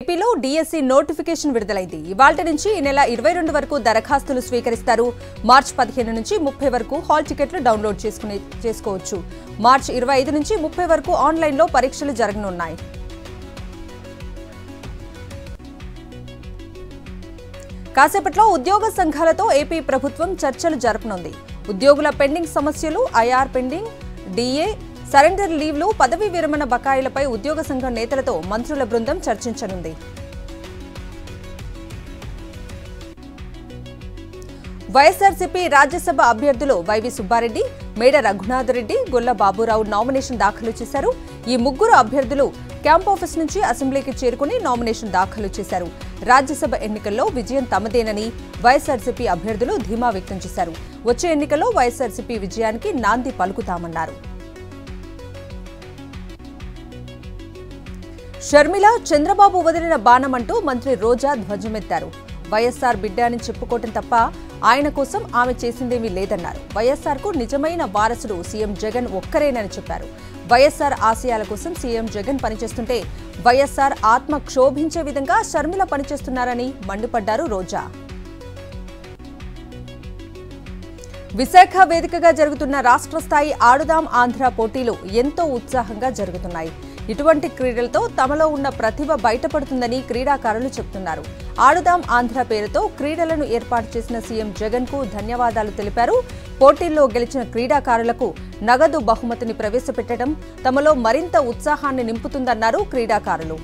ఏపీలో DSC notification విడుదలైంది ఇవాళ నుంచి ఈ నెల ఇరవై రెండు వరకు దరఖాస్తులు స్వీకరిస్తారు మార్చి పదిహేను నుంచి ముప్పై వరకు హాల్ టికెట్లు డౌన్లోడ్ చేసుకునే చేసుకోవచ్చు మార్చి ఇరవై ఐదు నుంచి ముప్పై వరకు ఆన్లైన్లో పరీక్షలు జరగనున్నాయి కాసేపట్లో ఉద్యోగ సంఘాలతో ఏపీ ప్రభుత్వం చర్చలు జరపనుంది ఉద్యోగుల పెండింగ్ సమస్యలు ఐఆర్ పెండింగ్ డిఏ సరెండర్ లీవ్లు పదవీ విరమణ బకాయిలపై ఉద్యోగ సంఘం నేతలతో మంత్రుల బృందం చర్చించనుంది వైఎస్ఆర్సీపీ రాజ్యసభ అభ్యర్థులు వైవి సుబ్బారెడ్డి మేడ రఘునాథరెడ్డి గొల్ల బాబురావు నామినేషన్ దాఖలు చేశారు ఈ ముగ్గురు అభ్యర్థులు క్యాంప్ ఆఫీస్ నుంచి అసెంబ్లీకి చేరుకుని నామినేషన్ దాఖలు చేశారు రాజ్యసభ ఎన్నికల్లో విజయం తమదేనని వైఎస్ఆర్సీపీ అభ్యర్థులు ధీమా వ్యక్తం చేశారు వచ్చే ఎన్నికల్లో వైఎస్ఆర్సీపీ విజయానికి నాంది పలుకుతామన్నారు షర్మిల చంద్రబాబు వదిలిన బాణం అంటూ మంత్రి రోజా ధ్వజమెత్తారు వైఎస్ఆర్ బిడ్డ అని చెప్పుకోవటం తప్ప ఆయన కోసం ఆమె చేసిందేమీ లేదన్నారు వైఎస్ఆర్ కు నిజమైన వారసుడు సీఎం జగన్ ఒక్కరేనని చెప్పారు వైఎస్ఆర్ ఆశయాల కోసం సీఎం జగన్ పనిచేస్తుంటే వైఎస్ఆర్ ఆత్మ క్షోభించే విధంగా షర్మిల పనిచేస్తున్నారని మండిపడ్డారు రోజా విశాఖ వేదికగా జరుగుతున్న రాష్ట్ర స్థాయి ఆడుదాం ఆంధ్ర పోటీలు ఎంతో ఉత్సాహంగా జరుగుతున్నాయి ఇటువంటి క్రీడలతో తమలో ఉన్న ప్రతిభ బయటపడుతుందని క్రీడాకారులు చెబుతున్నారు ఆడుదాం ఆంధ్ర పేరుతో క్రీడలను ఏర్పాటు చేసిన సీఎం జగన్ కు ధన్యవాదాలు తెలిపారు పోటీల్లో గెలిచిన క్రీడాకారులకు నగదు బహుమతిని ప్రవేశపెట్టడం తమలో మరింత ఉత్సాహాన్ని నింపుతుందన్నారు క్రీడాకారులు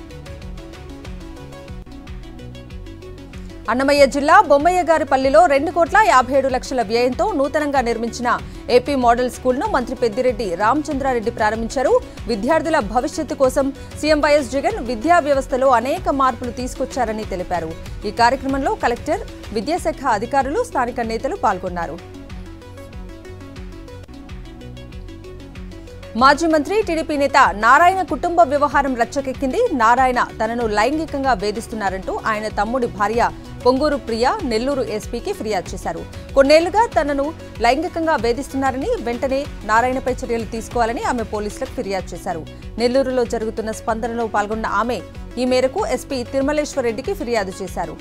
అన్నమయ్య జిల్లా బొమ్మయ్యగారిపల్లిలో రెండు కోట్ల యాభై ఏడు లక్షల వ్యయంతో నూతనంగా నిర్మించిన ఏపీ మోడల్ స్కూల్ను మంత్రి పెద్దిరెడ్డి రామచంద్రారెడ్డి ప్రారంభించారు విద్యార్థుల భవిష్యత్తు కోసం సీఎం వైఎస్ జగన్ విద్యా వ్యవస్థలో అనేక మార్పులు తీసుకొచ్చారని తెలిపారు ఈ కార్యక్రమంలో కలెక్టర్ విద్యాశాఖ అధికారులు స్థానిక నేతలు పాల్గొన్నారు మాజీ మంత్రి టీడీపీ నేత నారాయణ కుటుంబ వ్యవహారం రచ్చకెక్కింది నారాయణ తనను లైంగికంగా వేధిస్తున్నారంటూ ఆయన తమ్ముడి భార్య పొంగూరు ప్రియ నెల్లూరు ఎస్పీకి ఫిర్యాదు చేశారు కొన్నేళ్లుగా తనను లైంగికంగా వేధిస్తున్నారని వెంటనే నారాయణపై చర్యలు తీసుకోవాలని ఆమె పోలీసులకు ఫిర్యాదు చేశారు నెల్లూరులో జరుగుతున్న స్పందనలో పాల్గొన్న ఆమె ఈ మేరకు ఎస్పీ తిరుమలేశ్వర్ రెడ్డికి ఫిర్యాదు చేశారు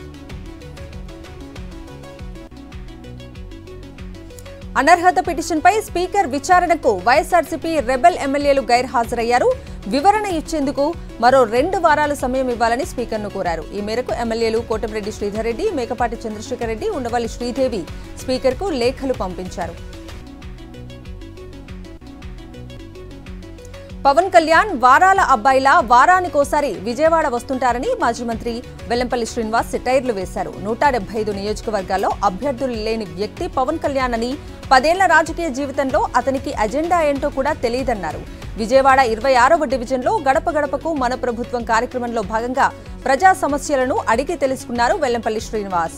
అనర్హత పిటిషన్పై స్పీకర్ విచారణకు వైఎస్ఆర్సీపీ రెబెల్ ఎమ్మెల్యేలు గైర్హాజరయ్యారు వివరణ ఇచ్చేందుకు మరో రెండు వారాలు సమయం ఇవ్వాలని స్పీకర్ను కోరారు ఈ మేరకు ఎమ్మెల్యేలు కోటమిరెడ్డి శ్రీధర్ రెడ్డి మేకపాటి చంద్రశేఖర్ రెడ్డి ఉండవల్లి శ్రీదేవి స్పీకర్కు లేఖలు పంపించారు పవన్ కళ్యాణ్ వారాల అబ్బాయిలా వారానికోసారి విజయవాడ వస్తుంటారని మాజీ మంత్రి వెల్లంపల్లి శ్రీనివాస్ సిటైర్లు వేశారు నూట డెబ్బై ఐదు నియోజకవర్గాల్లో అభ్యర్థులు లేని వ్యక్తి పవన్ కళ్యాణ్ అని పదేళ్ల రాజకీయ జీవితంలో అతనికి అజెండా ఏంటో కూడా తెలియదన్నారు విజయవాడ ఇరవై ఆరవ డివిజన్లో గడప గడపకు మన ప్రభుత్వం కార్యక్రమంలో భాగంగా ప్రజా సమస్యలను అడిగి తెలుసుకున్నారు వెల్లంపల్లి శ్రీనివాస్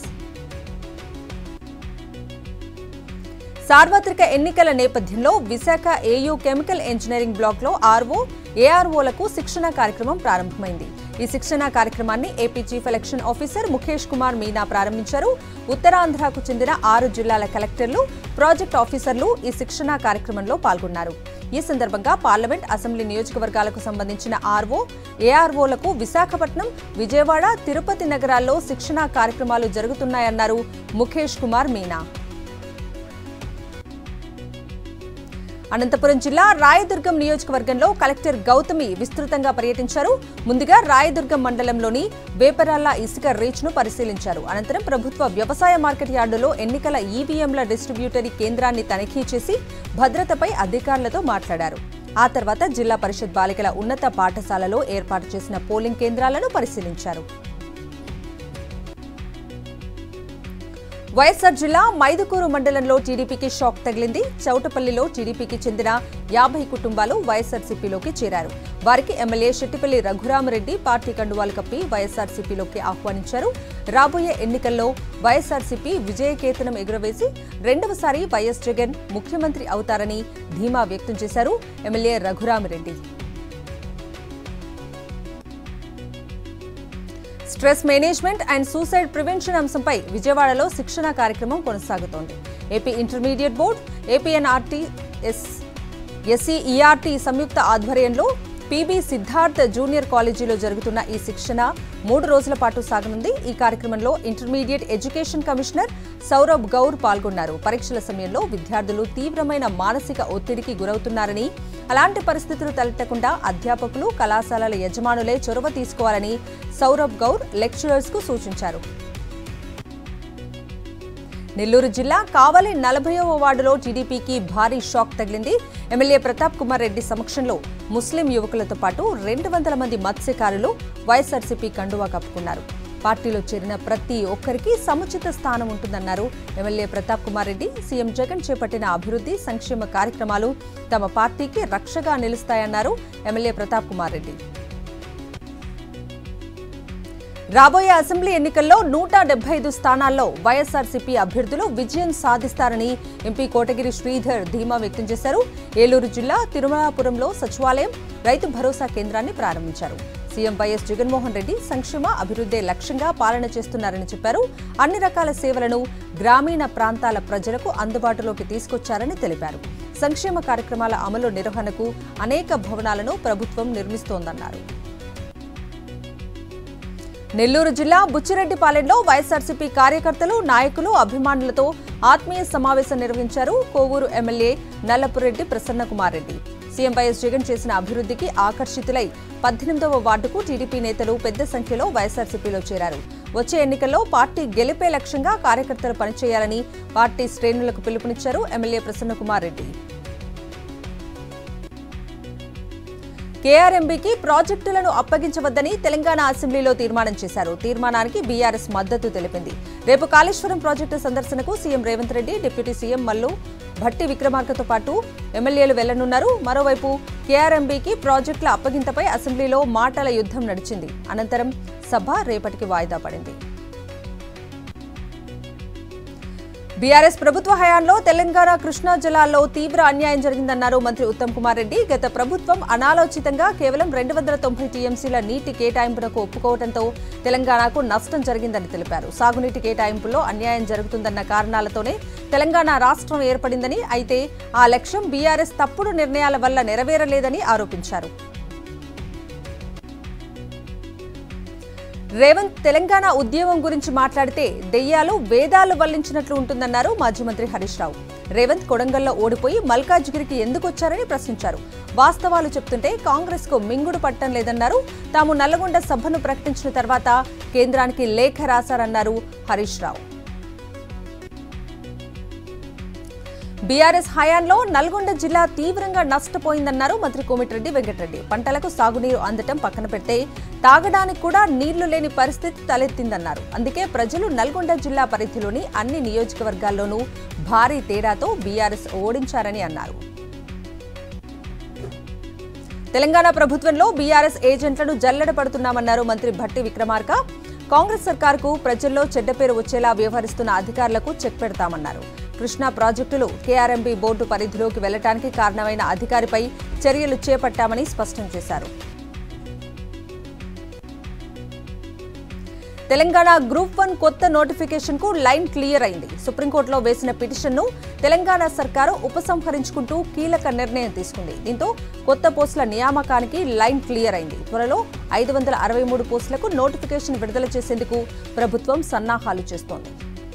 సార్వత్రిక ఎన్నికల నేపథ్యంలో విశాఖ ఏయూ కెమికల్ ఇంజనీరింగ్ బ్లాక్లో ఆర్వో ఏఆర్ఓలకు శిక్షణ కార్యక్రమం ప్రారంభమైంది ఈ శిక్షణ కార్యక్రమాన్ని AP chief election officer Mukesh Kumar Meena ప్రారంభించారు ఉత్తరాంధ్రకు చెందిన ఆరు జిల్లాల కలెక్టర్లు ప్రాజెక్ట్ ఆఫీసర్లు ఈ శిక్షణ కార్యక్రమంలో పాల్గొన్నారు ఈ సందర్భంగా పార్లమెంట్ అసెంబ్లీ నియోజకవర్గాలకు సంబంధించిన ఆర్వో ఏఆర్ఓలకు విశాఖపట్నం విజయవాడ తిరుపతి నగరాల్లో శిక్షణ కార్యక్రమాలు జరుగుతున్నాయన్నారు ముఖేష్ కుమార్ మీనా అనంతపురం జిల్లా రాయదుర్గం నియోజకవర్గంలో కలెక్టర్ గౌతమి విస్తృతంగా పర్యటించారు ముందుగా రాయదుర్గం మండలంలోని వేపరాళ్ల ఇసుక రీచ్ ను పరిశీలించారు అనంతరం ప్రభుత్వ వ్యవసాయ మార్కెట్ యార్డులో ఎన్నికల ఈవీఎంల డిస్ట్రిబ్యూటరీ కేంద్రాన్ని తనిఖీ చేసి భద్రతపై అధికారులతో మాట్లాడారు ఆ తర్వాత జిల్లా పరిషత్ బాలికల ఉన్నత పాఠశాలలో ఏర్పాటు చేసిన పోలింగ్ కేంద్రాలను పరిశీలించారు వైఎస్ఆర్ జిల్లా మైదుకూరు మండలంలో టీడీపీకి షాక్ తగిలింది చౌటపల్లిలో టీడీపీకి చెందిన యాభై కుటుంబాలు వైఎస్ఆర్సీపీలోకి చేరారు వారికి ఎమ్మెల్యే శెట్టిపల్లి రఘురామరెడ్డి పార్టీ కండువాలు కప్పి వైఎస్ఆర్సీపీలోకి ఆహ్వానించారు రాబోయే ఎన్నికల్లో వైఎస్ఆర్సీపీ విజయకేతనం ఎగురవేసి రెండవసారి వైఎస్ జగన్ ముఖ్యమంత్రి అవుతారని ధీమా వ్యక్తం చేశారు MLA Raghuramareddy stress management and suicide prevention అంశంపై విజయవాడలో శిక్షణ కార్యక్రమం కొనసాగుతోంది AP intermediate board APNRT S SCERT సంయుక్త ఆధ్వర్యంలో పీబీ సిద్ధార్థ్ జూనియర్ కాలేజీలో జరుగుతున్న ఈ శిక్షణ మూడు రోజుల పాటు సాగనుంది ఈ కార్యక్రమంలో intermediate education commissioner Saurabh Gaur పాల్గొన్నారు పరీక్షల సమయంలో విద్యార్థులు తీవ్రమైన మానసిక ఒత్తిడికి గురవుతున్నారని అలాంటి పరిస్థితులు తలెత్తకుండా అధ్యాపకులు కళాశాలల యజమానులే చొరవ తీసుకోవాలని సౌరభ్ గౌర్ లెక్చరర్స్ కు సూచించారు నెల్లూరు జిల్లా కావలి నలభైవ వార్డులో టీడీపీకి భారీ షాక్ తగిలింది ఎమ్మెల్యే ప్రతాప్ కుమార్ రెడ్డి సమక్షంలో ముస్లిం యువకులతో పాటు రెండు వందల మంది మత్స్యకారులు వైఎస్ఆర్సీపీ కండువా కప్పుకున్నారు పార్టీలో చేరిన ప్రతి ఒక్కరికి సముచిత స్థానం ఉంటుందన్నారు ఎమ్మెల్యే ప్రతాప్ కుమార్ రెడ్డి సీఎం జగన్ చేపట్టిన అభివృద్ధి సంక్షేమ కార్యక్రమాలు తమ పార్టీకి రక్షగా నిలుస్తాయన్నారు ఎమ్మెల్యే ప్రతాప్ కుమార్ రెడ్డి రాబోయే అసెంబ్లీ ఎన్నికల్లో నూట డెబ్బై ఐదు స్థానాల్లో వైఎస్ఆర్సీపీ అభ్యర్థులు విజయం సాధిస్తారని ఎంపీ కోటగిరి శ్రీధర్ ధీమా వ్యక్తం చేశారు ఏలూరు జిల్లా తిరుమలాపురంలో సచివాలయం రైతు భరోసా కేంద్రాన్ని ప్రారంభించారు సీఎం వైఎస్ జగన్మోహన్ రెడ్డి సంక్షేమ అభివృద్ధే లక్ష్యంగా పాలన చేస్తున్నారని చెప్పారు అన్ని రకాల సేవలను గ్రామీణ ప్రాంతాల ప్రజలకు అందుబాటులోకి తీసుకొచ్చారని తెలిపారు సంక్షేమ కార్యక్రమాల అమలు నిర్వహణకు అనేక భవనాలను ప్రభుత్వం నిర్మిస్తోందన్నారు నెల్లూరు జిల్లా బుచ్చిరెడ్డిపాలెంలో వైఎస్ఆర్సీపీ కార్యకర్తలు నాయకులు అభిమానులతో ఆత్మీయ సమావేశం నిర్వహించారు Kovur MLA Nallapureddy Prasannakumar Reddy CM YS Jagan చేసిన అభివృద్ధికి ఆకర్షితులై పద్దెనిమిదవ వార్డుకు టీడీపీ నేతలు పెద్ద సంఖ్యలో వైఎస్ఆర్సీపీలో చేరారు వచ్చే ఎన్నికల్లో పార్టీ గెలిపే లక్ష్యంగా కార్యకర్తలు పనిచేయాలని పార్టీ శ్రేణులకు పిలుపునిచ్చారు ఎమ్మెల్యే ప్రసన్నకుమార్ రెడ్డి కేఆర్ఎంబీకి ప్రాజెక్టులను అప్పగించవద్దని తెలంగాణ అసెంబ్లీలో తీర్మానం చేశారు తీర్మానానికి బీఆర్ఎస్ మద్దతు తెలిపింది రేపు కాళేశ్వరం ప్రాజెక్టు సందర్శనకు CM Revanth Reddy deputy CM Mallu Bhatti విక్రమార్కతో పాటు ఎమ్మెల్యేలు వెళ్లనున్నారు మరోవైపు కేఆర్ఎంబీకి ప్రాజెక్టుల అప్పగింతపై అసెంబ్లీలో మాటల యుద్ధం నడిచింది అనంతరం సభ రేపటికి వాయిదా పడింది బీఆర్ఎస్ ప్రభుత్వ హయాంలో తెలంగాణ కృష్ణా జలాల్లో తీవ్ర అన్యాయం జరిగిందన్నారు మంత్రి ఉత్తమ్ కుమార్ రెడ్డి గత ప్రభుత్వం అనాలోచితంగా కేవలం రెండు వందల తొంభై టీఎంసీల నీటి కేటాయింపునకు ఒప్పుకోవడంతో తెలంగాణకు నష్టం జరిగిందని తెలిపారు సాగునీటి కేటాయింపుల్లో అన్యాయం జరుగుతుందన్న కారణాలతోనే తెలంగాణ రాష్ట్రం ఏర్పడిందని అయితే ఆ లక్ష్యం బీఆర్ఎస్ తప్పుడు నిర్ణయాల వల్ల నెరవేరలేదని ఆరోపించారు రేవంత్ తెలంగాణ ఉద్యమం గురించి మాట్లాడితే దెయ్యాలు వేదాలు వల్లించినట్లు ఉంటుందన్నారు మాజీ మంత్రి హరీష్ రావు రేవంత్ కొడంగల్లో ఓడిపోయి మల్కాజ్గిరికి ఎందుకు వచ్చారని ప్రశ్నించారు వాస్తవాలు చెప్తుంటే కాంగ్రెస్ కు మింగుడు పట్టం లేదన్నారు తాము నల్లగొండ సభను ప్రకటించిన తర్వాత కేంద్రానికి లేఖ రాశారన్నారు హరీష్ రావు బీఆర్ఎస్ హయాంలో నల్గొండ జిల్లా తీవ్రంగా నష్టపోయిందన్నారు మంత్రి కోమిటిరెడ్డి వెంకటరెడ్డి పంటలకు సాగునీరు అందటం పక్కన పెడితే తాగడానికి కూడా నీళ్లు లేని పరిస్థితి తలెత్తిందన్నారు అందుకే ప్రజలు నల్గొండ జిల్లా పరిధిలోని అన్ని నియోజకవర్గాల్లోనూ భారీ తేడాతో బీఆర్ఎస్ ఓడించారని అన్నారు తెలంగాణ ప్రభుత్వంలో బీఆర్ఎస్ ఏజెంట్లను జల్లెడ పడుతున్నామన్నారు మంత్రి భట్టి విక్రమార్క కాంగ్రెస్ సర్కార్కు ప్రజల్లో చెడ్డ పేరు వచ్చేలా వ్యవహరిస్తున్న అధికారులకు చెక్ పెడతామన్నారు కృష్ణా ప్రాజెక్టులు కేఆర్ఎంబీ బోర్డు పరిధిలోకి వెళ్లడానికి కారణమైన అధికారిపై చర్యలు చేపట్టామని స్పష్టం చేశారు తెలంగాణ గ్రూప్ వన్ కొత్త నోటిఫికేషన్ కు లైన్ క్లియర్ అయింది సుప్రీంకోర్టులో వేసిన పిటిషన్ ను తెలంగాణ సర్కారు ఉపసంహరించుకుంటూ కీలక నిర్ణయం తీసుకుంది దీంతో కొత్త పోస్టుల నియామకానికి లైన్ క్లియర్ అయింది త్వరలో ఐదు వందల అరవై మూడు పోస్టులకు నోటిఫికేషన్ విడుదల చేసేందుకు ప్రభుత్వం సన్నాహాలు చేస్తోంది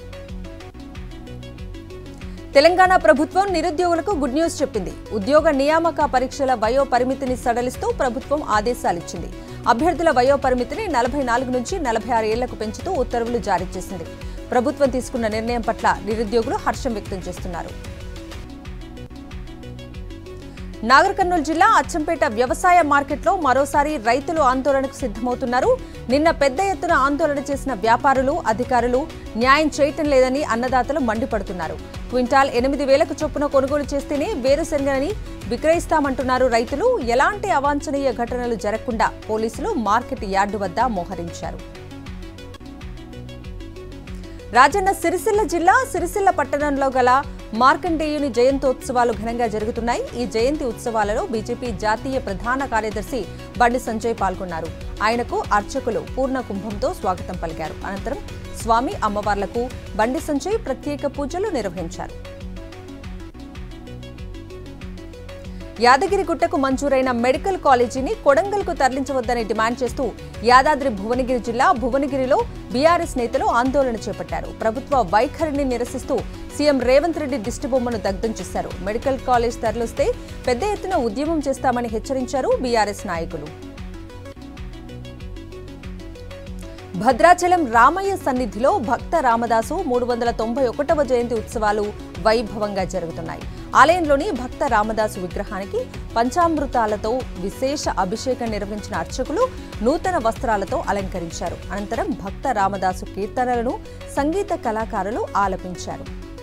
తెలంగాణ ప్రభుత్వం నిరుద్యోగులకు గుడ్ న్యూస్ చెప్పింది ఉద్యోగ నియామక పరీక్షల వయో పరిమితిని సడలిస్తూ ప్రభుత్వం ఆదేశాలిచ్చింది అభ్యర్థుల వయో పరిమితిని నలభై నాలుగు నుంచి నలభై ఆరు ఏళ్లకు పెంచుతూ ఉత్తర్వులు జారీ చేసింది ప్రభుత్వం తీసుకున్న నిర్ణయం పట్ల నిరుద్యోగులు హర్షం వ్యక్తం చేస్తున్నారు నాగర్ కర్నూలు జిల్లా అచ్చంపేట వ్యవసాయ మార్కెట్లో మరోసారి రైతులు ఆందోళనకు సిద్ధమవుతున్నారు నిన్న పెద్ద ఎత్తున ఆందోళన చేసిన వ్యాపారులు అధికారులు న్యాయం చేయటం లేదని అన్నదాతలు మండిపడుతున్నారు క్వింటాల్ ఎనిమిది వేలకు చొప్పున కొనుగోలు చేస్తేనే వేరుశెనగని విక్రయిస్తామంటున్నారు రైతులు ఎలాంటి అవాంఛనీయ ఘటనలు జరగకుండా పోలీసులు మార్కెట్ యార్డు వద్ద మోహరించారు రాజన్న సిరిసిల్ల జిల్లా సిరిసిల్ల పట్టణంలో గల మార్కండేయుని జయంతోత్సవాలు ఘనంగా జరుగుతున్నాయి ఈ జయంతి ఉత్సవాలలో బీజేపీ జాతీయ ప్రధాన కార్యదర్శి బండి సంజయ్ పాల్గొన్నారు ఆయనకు అర్చకులు పూర్ణ కుంభంతో స్వాగతం పలికారు అనంతరం స్వామి అమ్మవార్లకు బండి సంజయ్ ప్రత్యేక పూజలు నిర్వహించారు యాదగిరిగుట్టకు మంజూరైన మెడికల్ కాలేజీని కొడంగల్కు తరలించవద్దని డిమాండ్ చేస్తూ యాదాద్రి భువనగిరి జిల్లా భువనగిరిలో బీఆర్ఎస్ నేతలు ఆందోళన చేపట్టారు ప్రభుత్వ వైఖరిని నిరసిస్తూ సీఎం రేవంత్ రెడ్డి దిష్టిబొమ్మను దగ్ధం చేశారు మెడికల్ కాలేజ్ తరలిస్తే పెద్ద ఎత్తున ఉద్యమం చేస్తామని హెచ్చరించారు బీఆర్ఎస్ నాయకులు భద్రాచలం రామయ్య సన్నిధిలో భక్త రామదాసు మూడు వందల తొంభై ఒకటవ జయంతి ఉత్సవాలు వైభవంగా జరుగుతున్నాయి ఆలయంలోని భక్త రామదాసు విగ్రహానికి పంచామృతాలతో విశేష అభిషేకం నిర్వహించిన అర్చకులు నూతన వస్త్రాలతో అలంకరించారు అనంతరం భక్త రామదాసు కీర్తనలను సంగీత కళాకారులు ఆలపించారు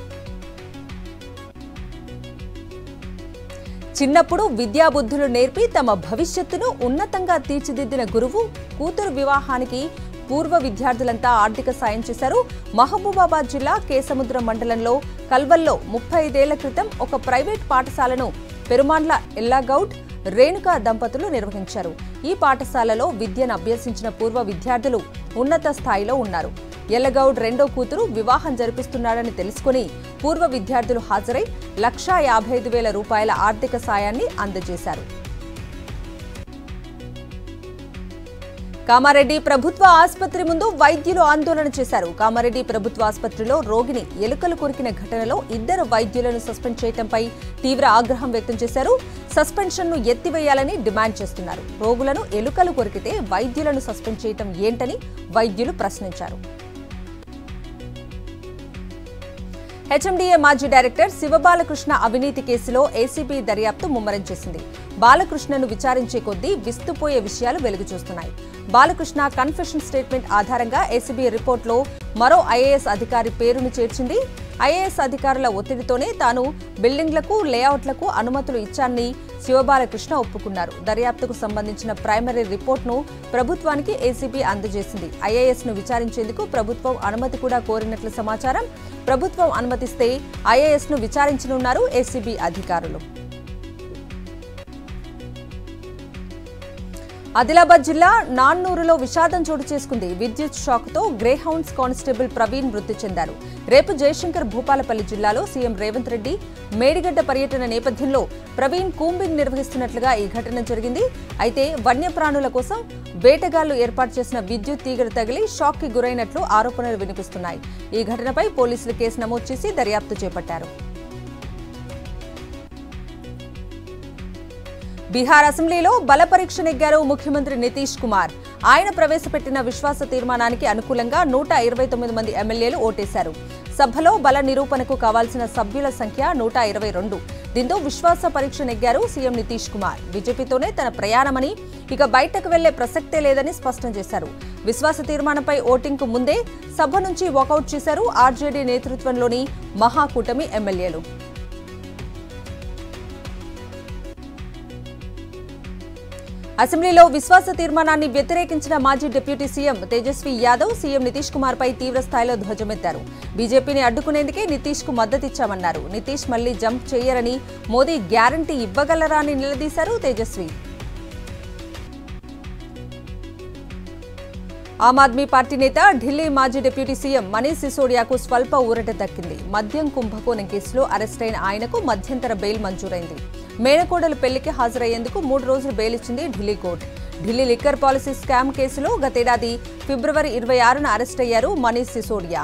చిన్నప్పుడు విద్యాబుద్ధులు నేర్పి తమ భవిష్యత్తును ఉన్నతంగా తీర్చిదిద్దిన గురువు కూతురు వివాహానికి పూర్వ విద్యార్థులంతా ఆర్థిక సాయం చేశారు మహబూబాబాద్ జిల్లా కేసముద్రం మండలంలో కల్వల్లో ముప్పై ఐదేళ్ల క్రితం ఒక ప్రైవేట్ పాఠశాలను పెరుమాండ్ల ఎల్లాగౌడ్ రేణుకా దంపతులు నిర్వహించారు ఈ పాఠశాలలో విద్యను అభ్యసించిన పూర్వ విద్యార్థులు ఉన్నత స్థాయిలో ఉన్నారు ఎల్లగౌడ్ రెండో కూతురు వివాహం జరిపిస్తున్నాడని తెలుసుకుని పూర్వ విద్యార్థులు హాజరై లక్షా యాభై ఐదు వేల రూపాయల ఆర్థిక సాయాన్ని అందజేశారు కామారెడ్డి ప్రభుత్వ ఆసుపత్రి ముందు వైద్యులు ఆందోళన చేశారు కామారెడ్డి ప్రభుత్వ ఆసుపత్రిలో రోగిని ఎలుకలు కొరికిన ఘటనలో ఇద్దరు వైద్యులను సస్పెండ్ చేయడంపై తీవ్ర ఆగ్రహం వ్యక్తం చేశారు సస్పెన్షన్ ను ఎత్తివేయాలని డిమాండ్ చేస్తున్నారు రోగులను ఎలుకలు కొరికితే వైద్యులను సస్పెండ్ చేయటం ఏంటని వైద్యులు ప్రశ్నించారు హెచ్ఎండిఏ మాజీ డైరెక్టర్ శివబాలకృష్ణ అవినీతి కేసులో ఏసీబీ దర్యాప్తు ముమ్మరం చేసింది బాలకృష్ణను విచారించే కొద్దీ విస్తుపోయే విషయాలు వెలుగు చూస్తున్నాయి బాలకృష్ణ కన్ఫెషన్ స్టేట్మెంట్ ఆధారంగా ఏసీబీ రిపోర్ట్లో మరో ఐఏఎస్ అధికారి పేరును చేర్చింది ఐఏఎస్ అధికారుల ఒత్తిడితోనే తాను బిల్డింగ్లకు లేఅవుట్లకు అనుమతులు ఇచ్చానని శివబాలకృష్ణ ఒప్పుకున్నారు దర్యాప్తుకు సంబంధించిన ప్రైమరీ రిపోర్ట్ను ప్రభుత్వానికి ఏసీబీ అందజేసింది ఐఏఎస్ ను విచారించేందుకు ప్రభుత్వం అనుమతి కూడా కోరినట్లు సమాచారం ప్రభుత్వం అనుమతిస్తే ఐఏఎస్ ను విచారించనున్నారు ఏసీబీ అధికారులు ఆదిలాబాద్ జిల్లా నాన్నూరులో విషాదం చోటు చేసుకుంది విద్యుత్ షాక్తో గ్రేహౌండ్స్ కానిస్టేబుల్ ప్రవీణ్ మృతి చెందారు రేపు జయశంకర్ భూపాలపల్లి జిల్లాలో సీఎం రేవంత్ రెడ్డి మేడిగడ్డ పర్యటన నేపథ్యంలో ప్రవీణ్ కూంబింగ్ నిర్వహిస్తున్నట్లుగా ఈ ఘటన జరిగింది అయితే వన్యప్రాణుల కోసం వేటగాళ్లు ఏర్పాటు చేసిన విద్యుత్ తీగలు తగిలి షాక్ కి గురైనట్లు ఆరోపణలు వినిపిస్తున్నాయి ఈ ఘటనపై పోలీసులు కేసు నమోదు చేసి దర్యాప్తు చేపట్టారు బీహార్ అసెంబ్లీలో బల పరీక్ష నెగ్గారు ముఖ్యమంత్రి నితీష్ కుమార్ ఆయన ప్రవేశపెట్టిన విశ్వాస తీర్మానానికి అనుకూలంగా నూట ఇరవై తొమ్మిది మంది ఎమ్మెల్యేలు ఓటేశారు సభలో బల నిరూపణకు కావాల్సిన సభ్యుల సంఖ్య నూట ఇరవై రెండు దీంతో విశ్వాస పరీక్ష నెగ్గారు సీఎం నితీష్ కుమార్ బీజేపీతోనే తన ప్రయాణమని ఇక బయటకు వెళ్లే ప్రసక్తే లేదని స్పష్టం చేశారు విశ్వాస తీర్మానంపై ఓటింగ్కు ముందే సభ నుంచి వాకౌట్ చేశారు ఆర్జేడీ నేతృత్వంలోని మహాకూటమి ఎమ్మెల్యేలు అసెంబ్లీలో విశ్వాస తీర్మానాన్ని వ్యతిరేకించిన మాజీ deputy CM Tejashwi Yadav CM Nitish Kumar పై తీవ్ర స్థాయిలో ధ్వజమెత్తారు బీజేపీని అడ్డుకునేందుకే నితీష్ కు మద్దతిచ్చామన్నారు నితీష్ మళ్లీ జంప్ చేయరని మోదీ గ్యారంటీ ఇవ్వగలరా అని నిలదీశారు తేజస్వి ఆమ్ ఆద్మీ పార్టీ నేత ఢిల్లీ మాజీ డిప్యూటీ సీఎం మనీష్ సిసోడియాకు స్వల్ప ఊరట దక్కింది మద్యం కుంభకోణం కేసులో అరెస్టైన ఆయనకు మధ్యంతర బెయిల్ మంజూరైంది మేనకోడలు పెళ్లికి హాజరయ్యేందుకు మూడు రోజులు బెయిల్ ఇచ్చింది Delhi court Delhi liquor policy scam కేసులో గతేడాది ఫిబ్రవరి ఇరవై ఆరున అరెస్ట్ అయ్యారు మనీష్ సిసోడియా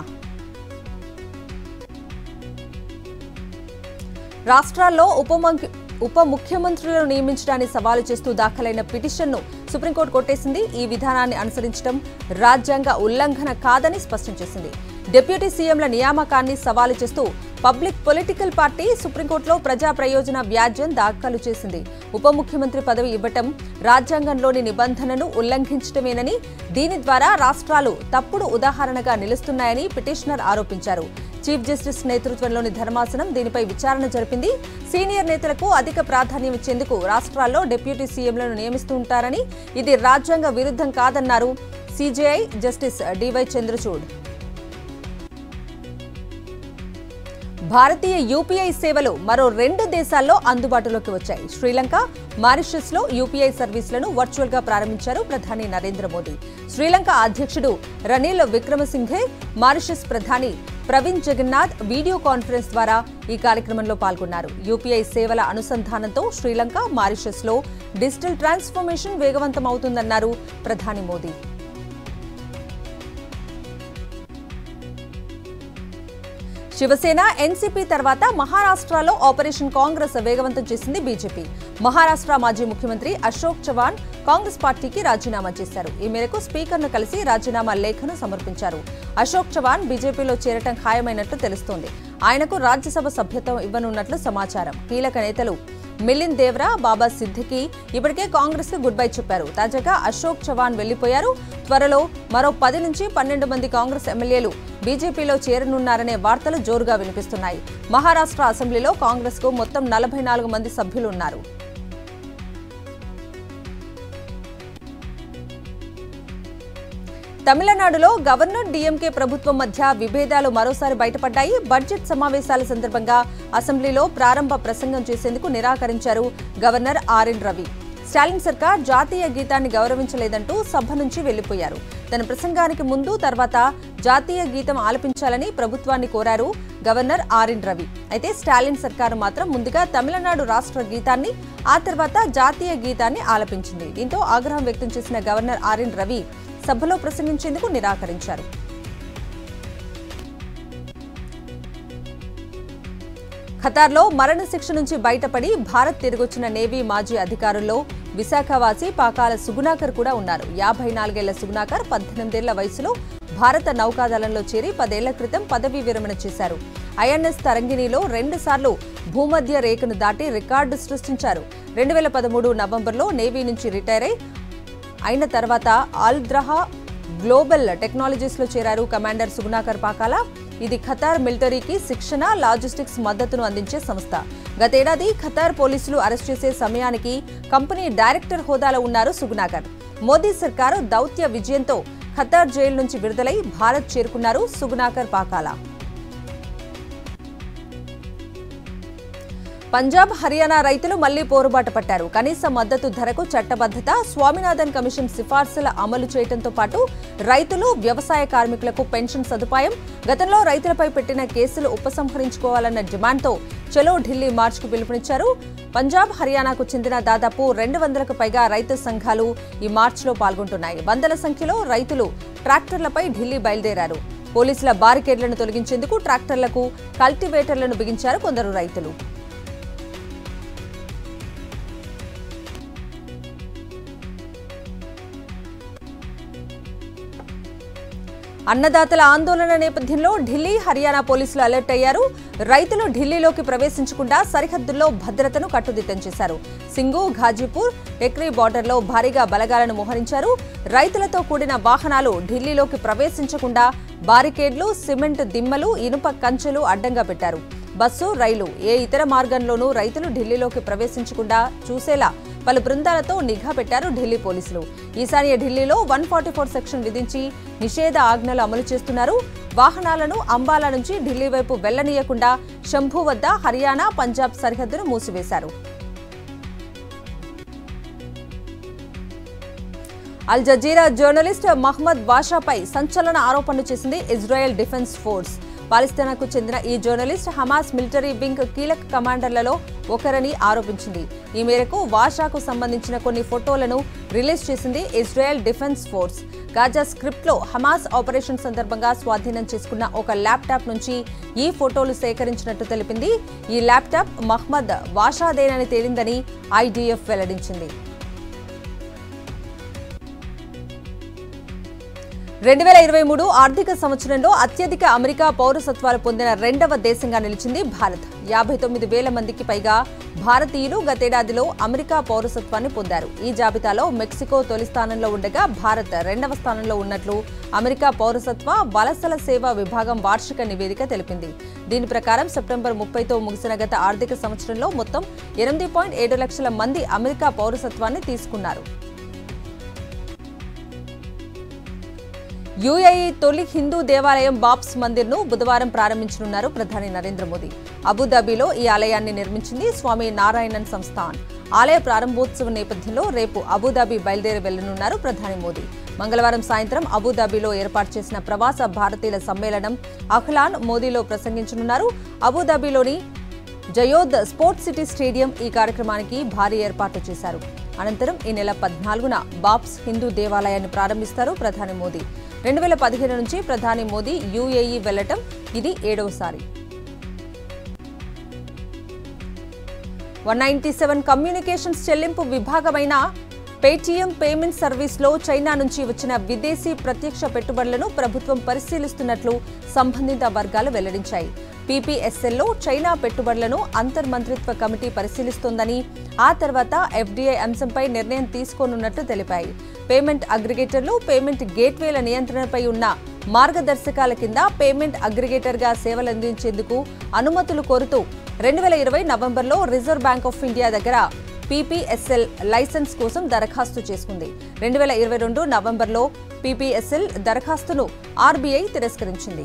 రాష్ట్రాల్లో ఉప మంక్- ఉప ముఖ్యమంత్రులను నియమించడాన్ని సవాలు చేస్తూ దాఖలైన పిటిషన్ను సుప్రీంకోర్టు కొట్టేసింది ఈ విధానాన్ని అనుసరించడం రాజ్యాంగ ఉల్లంఘన కాదని స్పష్టం చేసింది డిప్యూటీ సీఎంల నియామకాన్ని సవాలు చేస్తూ పబ్లిక్ పొలిటికల్ పార్టీ సుప్రీంకోర్టులో ప్రజా ప్రయోజన వ్యాజ్యం దాఖలు చేసింది ఉప ముఖ్యమంత్రి పదవి ఇవ్వటం రాజ్యాంగంలోని నిబంధనను ఉల్లంఘించడమేనని దీని ద్వారా రాష్ట్రాలు తప్పుడు ఉదాహరణగా నిలుస్తున్నాయని పిటిషనర్ ఆరోపించారు చీఫ్ జస్టిస్ నేతృత్వంలోని ధర్మాసనం దీనిపై విచారణ జరిపింది సీనియర్ నేతలకు అధిక ప్రాధాన్యం ఇచ్చేందుకు రాష్ట్రాల్లో డిప్యూటీ సీఎంలను నియమిస్తూ ఉంటారని ఇది రాజ్యాంగ విరుద్ధం కాదన్నారు సీజేఐ జస్టిస్ డివై చంద్రచూడ్ భారతీయ యూపీఐ సేవలు మరో రెండు దేశాల్లో అందుబాటులోకి వచ్చాయి శ్రీలంక మారిషస్ లో యూపీఐ సర్వీసులను వర్చువల్ గా ప్రారంభించారు ప్రధాని నరేంద్ర మోదీ శ్రీలంక అధ్యక్షుడు రనీల్ విక్రమసింఘే మారిషస్ ప్రధాని ప్రవీణ్ జగన్నాథ్ వీడియో కాన్ఫరెన్స్ ద్వారా ఈ కార్యక్రమంలో పాల్గొన్నారు యూపీఐ సేవల అనుసంధానంతో శ్రీలంక మారిషస్లో డిజిటల్ ట్రాన్స్ఫర్మేషన్ వేగవంతం అవుతుందన్నారు ప్రధాని మోదీ శివసేన ఎన్సీపీ తర్వాత మహారాష్ట్రలో ఆపరేషన్ కాంగ్రెస్ వేగవంతం చేసింది బీజేపీ మహారాష్ట్ర మాజీ ముఖ్యమంత్రి అశోక్ చవాన్ కాంగ్రెస్ పార్టీకి రాజీనామా చేశారు ఈ మేరకు స్పీకర్ను కలిసి రాజీనామా లేఖను సమర్పించారు అశోక్ చవాన్ బీజేపీలో చేరటం ఖాయమైనట్లు తెలుస్తోంది ఆయనకు రాజ్యసభ సభ్యత్వం ఇవ్వనున్నట్లు సమాచారం కీలక నేతలు మిలింద్ దేవ్రా బాబా సిద్దికి ఇప్పటికే కాంగ్రెస్ కు గుడ్ బై చెప్పారు తాజాగా అశోక్ చవాన్ వెళ్లిపోయారు త్వరలో మరో పది నుంచి పన్నెండు మంది కాంగ్రెస్ ఎమ్మెల్యేలు బీజేపీలో చేరనున్నారనే వార్తలు జోరుగా వినిపిస్తున్నాయి మహారాష్ట్ర అసెంబ్లీలో కాంగ్రెస్ కు మొత్తం నలభై నాలుగు మంది సభ్యులున్నారు తమిళనాడులో గవర్నర్ డీఎంకే ప్రభుత్వం మధ్య విభేదాలు మరోసారి బయటపడ్డాయి బడ్జెట్ సమావేశాల సందర్భంగా అసెంబ్లీలో ప్రారంభ ప్రసంగం చేసేందుకు నిరాకరించారు గవర్నర్ ఆర్ఎన్ రవి స్టాలిన్ సర్కార్ జాతీయ గీతాన్ని గౌరవించలేదంటూ సభ నుంచి వెళ్లిపోయారు తన ప్రసంగానికి ముందు తర్వాత జాతీయ గీతం ఆలపించాలని ప్రభుత్వాన్ని కోరారు గవర్నర్ ఆర్ఎన్ రవి అయితే స్టాలిన్ సర్కారు మాత్రం ముందుగా తమిళనాడు రాష్ట్ర గీతాన్ని ఆ తర్వాత జాతీయ గీతాన్ని ఆలపించింది దీంతో ఆగ్రహం వ్యక్తం చేసిన గవర్నర్ ఆర్ఎన్ రవి సభలో ప్రసంగించేందుకు నిరాకరించారు ఖతార్లో మరణశిక్ష నుంచి బయటపడి భారత్ తిరిగొచ్చిన నేవీ మాజీ అధికారుల్లో విశాఖవాసి పాకాల సుగుణాకర్ కూడా ఉన్నారు యాభై నాలుగేళ్ల సుగుణాకర్ పద్దెనిమిదేళ్ల వయసులో భారత నౌకాదళంలో చేరి పదేళ్ల క్రితం పదవీ విరమణ చేశారు ఐఎన్ఎస్ తరంగిణిలో రెండుసార్లు భూమధ్య రేఖను దాటి రికార్డు సృష్టించారు రెండు వేల పదమూడు నవంబర్లో నేవీ నుంచి రిటైర్ అయి అయిన తర్వాత ఆల్ద్రహా గ్లోబల్ టెక్నాలజీస్ లో చేరారు కమాండర్ సుగుణాకర్ పాకాల ఇది ఖతార్ మిలిటరీకి శిక్షణ లాజిస్టిక్స్ మద్దతును అందించే సంస్థ గతేడాది ఖతార్ పోలీసులు అరెస్ట్ చేసే సమయానికి కంపెనీ డైరెక్టర్ హోదాలో ఉన్నారు సుగుణాకర్ మోదీ సర్కారు దౌత్య విజయంతో ఖతార్ జైలు నుంచి విడుదలై భారత్ చేరుకున్నారు సుగుణాకర్ పాకాల పంజాబ్ హర్యానా రైతులు మళ్లీ పోరుబాట పట్టారు కనీస మద్దతు ధరకు చట్టబద్ధత స్వామినాథన్ కమిషన్ సిఫార్సుల అమలు చేయడంతో పాటు రైతులు వ్యవసాయ కార్మికులకు పెన్షన్ సదుపాయం గతంలో రైతులపై పెట్టిన కేసులు ఉపసంహరించుకోవాలన్న డిమాండ్తో చలో ఢిల్లీ మార్చ్కు పిలుపునిచ్చారు పంజాబ్ హర్యానాకు చెందిన దాదాపు రెండు వందలకు పైగా రైతు సంఘాలు ఈ మార్చ్లో పాల్గొంటున్నాయి వందల సంఖ్యలో రైతులు ట్రాక్టర్లపై ఢిల్లీ బయలుదేరారు పోలీసుల బారికేడ్లను తొలగించేందుకు ట్రాక్టర్లకు కల్టివేటర్లను బిగించారు కొందరు రైతులు అన్నదాతల ఆందోళన నేపథ్యంలో ఢిల్లీ హర్యానా పోలీసులు అలర్ట్ అయ్యారు రైతులు ఢిల్లీలోకి ప్రవేశించకుండా సరిహద్దుల్లో భద్రతను కట్టుదిట్టం చేశారు సింగు ఘాజీపూర్ టెక్రీ బార్డర్లో భారీగా బలగాలను మోహరించారు రైతులతో కూడిన వాహనాలు ఢిల్లీలోకి ప్రవేశించకుండా బారికేడ్లు సిమెంట్ దిమ్మలు ఇనుప కంచెలు అడ్డంగా పెట్టారు బస్సు రైలు ఏ ఇతర మార్గంలోనూ రైతులు ఢిల్లీలోకి ప్రవేశించకుండా చూసేలా పలు బృందాలతో నిఘా పెట్టారు ఢిల్లీ పోలీసులు ఈశాన్య ఢిల్లీలో వన్ ఫార్టీ ఫోర్ సెక్షన్ విధించి నిషేధ ఆజ్ఞలు అమలు చేస్తున్నారు వాహనాలను అంబాలా నుంచి ఢిల్లీ వైపు వెళ్లనీయకుండా శంభు వద్ద హర్యానా పంజాబ్ సరిహద్దును మూసివేశారు అల్ జజీరా జర్నలిస్ట్ మహ్మద్ బాషాపై సంచలన ఆరోపణలు చేసింది ఇజ్రాయెల్ డిఫెన్స్ ఫోర్స్ పాలిస్తానాకు చెందిన ఈ జర్నలిస్ట్ హమాస్ మిలిటరీ వింగ్ కీలక కమాండర్లలో ఒకరని ఆరోపించింది ఈ మేరకు వాషాకు సంబంధించిన కొన్ని ఫోటోలను రిలీజ్ చేసింది ఇజ్రాయెల్ డిఫెన్స్ ఫోర్స్ గాజా స్క్రిప్ట్లో హమాస్ ఆపరేషన్ సందర్భంగా స్వాధీనం చేసుకున్న ఒక ల్యాప్టాప్ నుంచి ఈ ఫోటోలు సేకరించినట్టు తెలిపింది ఈ ల్యాప్టాప్ మహ్మద్ వాషాదేనని తేలిందని ఐడిఎఫ్ వెల్లడించింది రెండు వేల ఇరవై మూడు ఆర్థిక సంవత్సరంలో అత్యధిక అమెరికా పౌరసత్వాలు పొందిన రెండవ దేశంగా నిలిచింది భారత్ యాభై తొమ్మిది వేల మందికి పైగా భారతీయులు గతేడాదిలో అమెరికా పౌరసత్వాన్ని పొందారు ఈ జాబితాలో మెక్సికో తొలి స్థానంలో ఉండగా భారత్ రెండవ స్థానంలో ఉన్నట్లు అమెరికా పౌరసత్వ వలసల సేవ విభాగం వార్షిక నివేదిక తెలిపింది దీని ప్రకారం సెప్టెంబర్ ముప్పైతో ముగిసిన గత ఆర్థిక సంవత్సరంలో మొత్తం ఎనిమిది పాయింట్ ఏడు లక్షల మంది అమెరికా పౌరసత్వాన్ని తీసుకున్నారు యుఏఈ తొలి హిందూ దేవాలయం బాప్స్ మందిర్ను బుధవారం ప్రారంభించనున్నారు ప్రధాని నరేంద్ర మోదీ అబుదాబిలో ఈ ఆలయాన్ని నిర్మించింది స్వామి నారాయణన్ సంస్థాన్ ఆలయ ప్రారంభోత్సవం నేపథ్యంలో రేపు అబుదాబి బయలుదేరి వెళ్లనున్నారు ప్రధాని మోదీ మంగళవారం సాయంత్రం అబుదాబిలో ఏర్పాటు చేసిన ప్రవాస భారతీయుల సమ్మేళనం అఖ్లాన్ మోదీలో ప్రసంగించనున్నారు అబుదాబిలోని జయోద్ స్పోర్ట్స్ సిటీ స్టేడియం ఈ కార్యక్రమానికి భారీ ఏర్పాట్లు చేశారు అనంతరం ఈ నెల పద్నాలుగున బాప్స్ హిందూ దేవాలయాన్ని ప్రారంభిస్తారు ప్రధాని మోదీ రెండు వేల పదిహేను నుంచి ప్రధాని మోదీ యూఏఈ వెళ్లటం ఇది ఏడవసారి వన్ నైన్టీ సెవెన్ కమ్యూనికేషన్స్ చెల్లింపు విభాగమైన పేటీఎం పేమెంట్ సర్వీస్లో చైనా నుంచి వచ్చిన విదేశీ ప్రత్యక్ష పెట్టుబడులను ప్రభుత్వం పరిశీలిస్తున్నట్లు సంబంధిత వర్గాలు వెల్లడించాయి పీపీఎస్ఎల్లో చైనా పెట్టుబడులను అంతర్మంత్రిత్వ కమిటీ పరిశీలిస్తోందని ఆ తర్వాత ఎఫ్డీఐ అంశంపై నిర్ణయం తీసుకోనున్నట్లు తెలిపాయి పేమెంట్ అగ్రిగేటర్లు పేమెంట్ గేట్వేల నియంత్రణపై ఉన్న మార్గదర్శకాల కింద పేమెంట్ అగ్రిగేటర్గా సేవలందించేందుకు అనుమతులు కోరుతూ రెండు వేల ఇరవై నవంబర్లో రిజర్వ్ బ్యాంక్ ఆఫ్ ఇండియా దగ్గర పీపీఎస్ఎల్ లైసెన్స్ కోసం దరఖాస్తు చేసుకుంది రెండు వేల ఇరవై రెండు నవంబర్లో పీపీఎస్ఎల్ దరఖాస్తును ఆర్బీఐ తిరస్కరించింది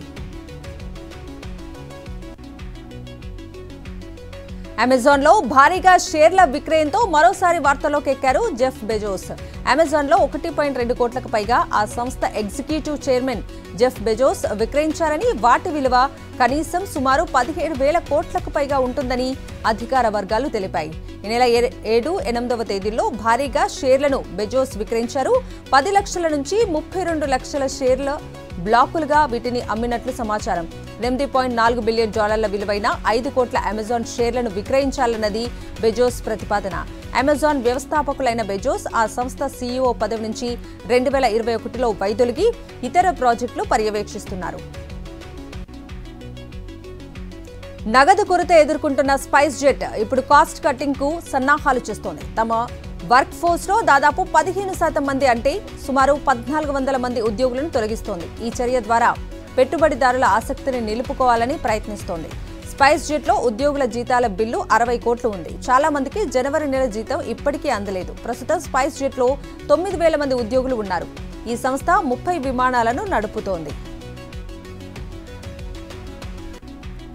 అమెజాన్లో భారీగా షేర్ల విక్రయంతో మరోసారి వార్తల్లోకి ఎక్కారు జెఫ్ బెజోస్ అమెజాన్లో ఒకటి పాయింట్ రెండు కోట్లకు పైగా ఆ సంస్థ ఎగ్జిక్యూటివ్ చైర్మన్ జెఫ్ బెజోస్ విక్రయించారని వాటి విలువ కనీసం సుమారు పదిహేడు వేల కోట్లకు పైగా ఉంటుందని అధికార వర్గాలు తెలిపాయి ఈ నెల ఏ- ఏడు ఎనిమిదవ తేదీల్లో భారీగా షేర్లను బెజోస్ విక్రయించారు పది లక్షల నుంచి ముప్పై రెండు లక్షల షేర్ల బ్లాకులుగా వీటిని అమ్మినట్లు సమాచారం ఎనిమిది పాయింట్ నాలుగు బిలియన్ డాలర్ల విలువైన ఐదు కోట్ల అమెజాన్ షేర్లను విక్రయించాలన్నది బెజోస్ ప్రతిపాదన అమెజాన్ వ్యవస్థాపకులైన బెజోస్ ఆ సంస్థ సీఈఓ పదవి నుంచి రెండు వేల ఇరవై ఒకటిలో వైదొలిగి ఇతర ప్రాజెక్టులు పర్యవేక్షిస్తున్నారు నగదు కొరత ఎదుర్కొంటున్న స్పైస్ జెట్ ఇప్పుడు కాస్ట్ కటింగ్ కు సన్నాహాలు చేస్తోంది తమ వర్క్ ఫోర్స్ లో దాదాపు పదిహేను శాతం మంది అంటే సుమారు పద్నాలుగు వందల మంది ఉద్యోగులను తొలగిస్తోంది ఈ చర్య ద్వారా పెట్టుబడిదారుల ఆసక్తిని నిలుపుకోవాలని ప్రయత్నిస్తోంది స్పైస్ జెట్ లో ఉద్యోగుల జీతాల బిల్లు అరవై కోట్లు ఉంది చాలా మందికి జనవరి నెల జీతం ఇప్పటికీ అందలేదు ప్రస్తుతం స్పైస్ జెట్ లో తొమ్మిది వేల మంది ఉద్యోగులు ఉన్నారు ఈ సంస్థ ముప్పై విమానాలను నడుపుతోంది